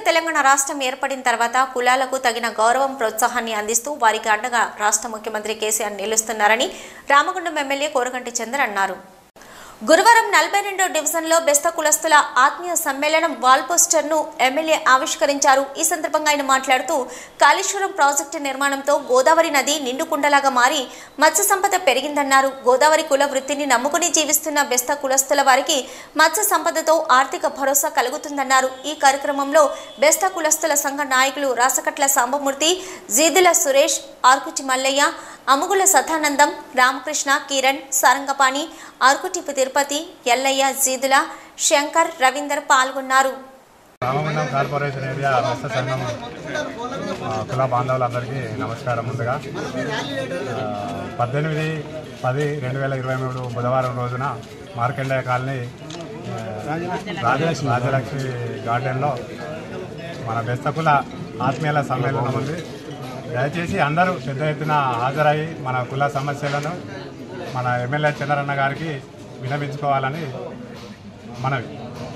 తెలంగాణ రాష్ట్రం ఏర్పడిన తర్వాత కులాలకు తగిన గౌరవం ప్రోత్సాహాన్ని అందిస్తూ వారికి అండగా రాష్ట్ర ముఖ్యమంత్రి కేసీఆర్ నిలుస్తున్నారని రామగుండం ఎమ్మెల్యే కోరగంటి చందర్ అన్నారు గురువారం నలభై రెండో డివిజన్లో బెస్త కులస్తుల ఆత్మీయ సమ్మేళనం వాల్ పోస్టర్ను ఎమ్మెల్యే ఆవిష్కరించారు ఈ సందర్భంగా ఆయన మాట్లాడుతూ కాళేశ్వరం ప్రాజెక్టు నిర్మాణంతో గోదావరి నది నిండుకుండలాగా మారి మత్స్య సంపద పెరిగిందన్నారు గోదావరి కుల వృత్తిని నమ్ముకుని జీవిస్తున్న బెస్త కులస్తుల వారికి మత్స్య సంపదతో ఆర్థిక భరోసా కలుగుతుందన్నారు ఈ కార్యక్రమంలో బెస్త కులస్తుల సంఘ నాయకులు రాసకట్ల సాంబమూర్తి జీదుల సురేష్ ఆర్కుటి మల్లయ్య అముగుల సదానందం రామకృష్ణ కిరణ్ సారంగపాణి ఆర్కుటిపు తిరుపతి ఎల్లయ్య జీదుల శంకర్ రవీందర్ పాల్గొన్నారు రామగుండం కార్పొరేషన్ ఏరియా బెస్త సంఘం ఆ, కుల బాంధవులందరికీ నమస్కారం ముందుగా ఆ, పద్దెనిమిది పది రెండు వేల ఇరవై మూడు బుధవారం రోజున మార్కండేయ కాలనీ ఆ, రాజలక్ష్మి రాజలక్ష్మి గార్డెన్లో మన బెస్త కుల ఆత్మీయుల సమ్మేళనం ఉంది దయచేసి అందరూ పెద్ద ఎత్తున హాజరై మన కుల సమస్యలను మన ఎమ్మెల్యే చంద్రన్న గారికి వినవించుకోవాలని మనవి